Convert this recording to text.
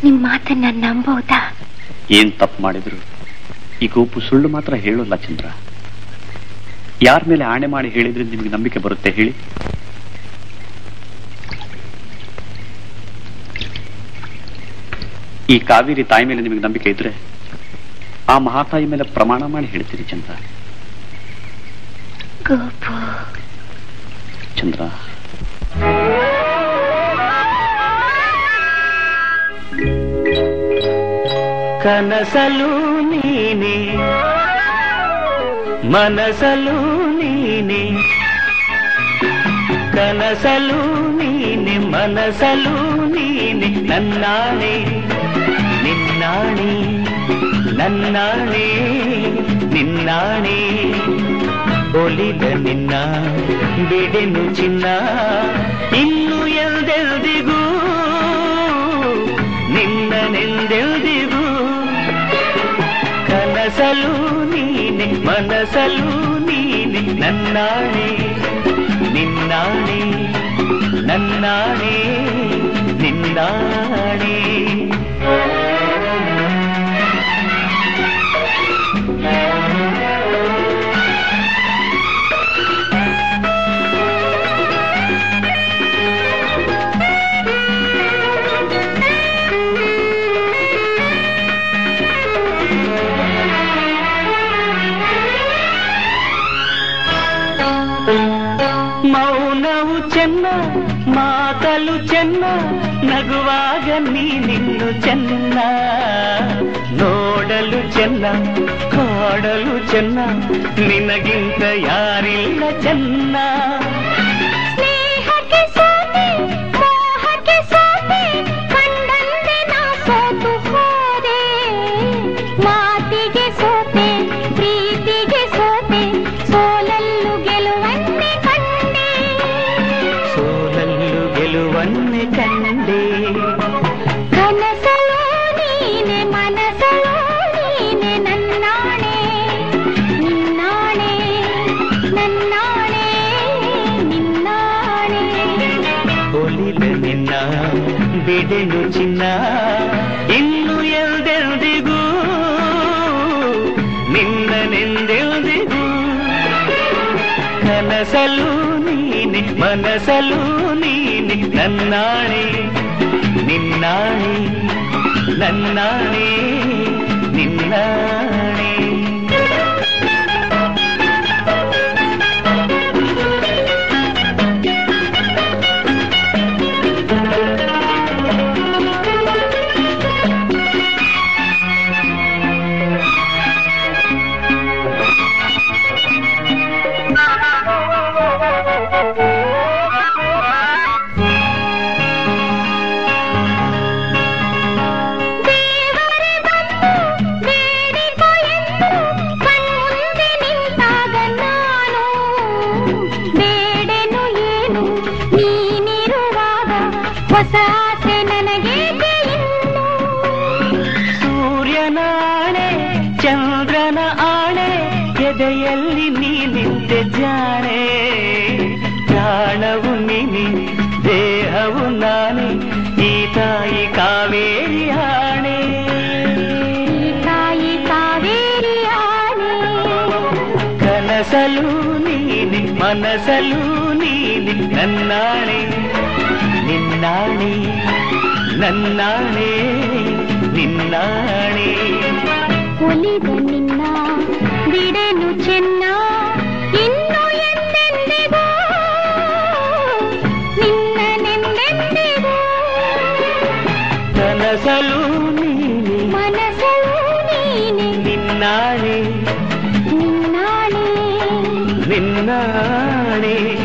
ನಿಮ್ ಮಾತನ್ನ ನಂಬೋದಾ ಏನ್ ತಪ್ಪು ಮಾಡಿದ್ರು ಈ ಗೋಪು ಸುಳ್ಳು ಮಾತ್ರ ಹೇಳೋಲ್ಲ ಚಂದ್ರ ಯಾರ ಮೇಲೆ ಆಣೆ ಮಾಡಿ ಹೇಳಿದ್ರೆ ನಿಮಗೆ ನಂಬಿಕೆ ಬರುತ್ತೆ ಹೇಳಿ ಈ ಕಾವೇರಿ ತಾಯಿ ಮೇಲೆ ನಿಮಗೆ ನಂಬಿಕೆ ಇದ್ರೆ ಆ ಮಹಾತಾಯಿ ಮೇಲೆ ಪ್ರಮಾಣ ಮಾಡಿ ಹೇಳ್ತೀರಿ ಚಂದ್ರ ಗೋಪು ಚಂದ್ರ ಕನಸಲು ನೀನೆ ಮನಸಲು ನೀನೆ ಕನಸಲು ನೀನೆ ಮನಸಲು ನೀನೆ ನನ್ನಾಣೆ ನಿನ್ನಾಣೆ ನನ್ನಾಣೆ ನಿನ್ನಾಣೆ ಒಲಿದ ನಿನ್ನ ಬಿಡೆನು ಚಿನ್ನ ಇನ್ನು ಎಲ್ದೆಲ್ದಿಗೂ ನಿನ್ನನೆಂದೆಲ್ದಿಗೂ ಕನಸಲು ನೀನೆ ಮನಸಲು ನೀನೆ ನನ್ನಾಣೆ ನಿನ್ನಾಣೆ ನನ್ನಾಣೆ ನಿನ್ನಾಣೆ ಮೌನವು ಚೆನ್ನ ಮಾತಲು ಚೆನ್ನ ನಗುವಾಗ ನೀನಿನ್ನು ಚೆನ್ನ ನೋಡಲು ಚೆನ್ನ ಕಾಡಲು ಚೆನ್ನ ನಿನಗಿಂತ ಯಾರಿಲ್ಲ ಚೆನ್ನ ಸ್ನೇಹಕ್ಕೆ ಸೋತೆ ಮೋಹಕ್ಕೆ ಸೋತೆ ಕಂಡಂತೆ ನಾ ಸೋತು ಹೋದೆ ಮಾತಿಗೆ ಸೋತೆ ಪ್ರೀತಿಗೆ ಸೋತೆ ಸೋಲಲ್ಲು ಗೆಲುವನ್ನೇ ಕಂಡೆ ಸೋಲಲ್ಲು ಗೆಲುವನ್ನೇ ಕಂಡೆ ಕನಸಲು ನೀನೆ ಮನಸಲು ನೀನೆ ನನ್ನಾಣೆ ನಿನ್ನಾಣೆ ನನ್ನಾಣೆ ನಿನ್ನಾಣೆ ಒಲಿದ ನಿನ್ನ ಬಿಡೆನು ಚಿನ್ನ ಇನ್ನು ಎಲ್ದೆಲ್ದಿಗೂ ನಿನ್ನನೆಂದೆಲ್ದಿಗೂ ಕನಸಲು ನೀನೆ ಮನಸಲು ನೀನೆ ನನ್ನಾಣೆ ನಿನ್ನಾಣೆ ನನ್ನಾಣೆ ನಿನ್ನಾಣೆ ದೇವರೇ ಬಂದು ಬೇಡಿಕೊ ಎಂದು ಕಣ್ಮುಂದೆ ನಿಂತಾಗ ನಾನು ಬೇಡೆನು ಏನು ನೀನಿರುವಾಗ ಹೊಸ ಆಸೆ ನನಗೇಕೆ ಇನ್ನು ಸೂರ್ಯನಾಣೆ ಚಂದ್ರನ ಆಣೆ ಎದೆಯಲ್ಲಿ ನೀ ನಿಂತೆ ಜಾಣೆ ಪ್ರಾಣವು ನೀನೆ ದೇಹವು ನಾನೇ ಈ ತಾಯಿ ಕಾವೇರಿ ಆಣೆ ಈ ತಾಯಿ ಕಾವೇರಿ ಆನೆ ಕನಸಲು ನೀನೆ ಮನಸಲು ನೀನೆ ನನ್ನಾಣೆ ನಿನ್ನಾಣೆ ನನ್ನಾಣೆ ನಿನ್ನಾಣೆ ಒಲಿದ ನಿನ್ನ ಬಿಡೆನು ಚೆನ್ನ ಇನ್ನು ಎಂದೆಂದಿಗೂ ನಿನ್ನನೆಂದೆಂದಿಗೂ ಕನಸಲು ನೀನೆ ಮನಸಲು ನೀನೆ ನಿನ್ನಾಣೆ ನಿನ್ನಾಣೆ ನಿನ್ನಾಣೆ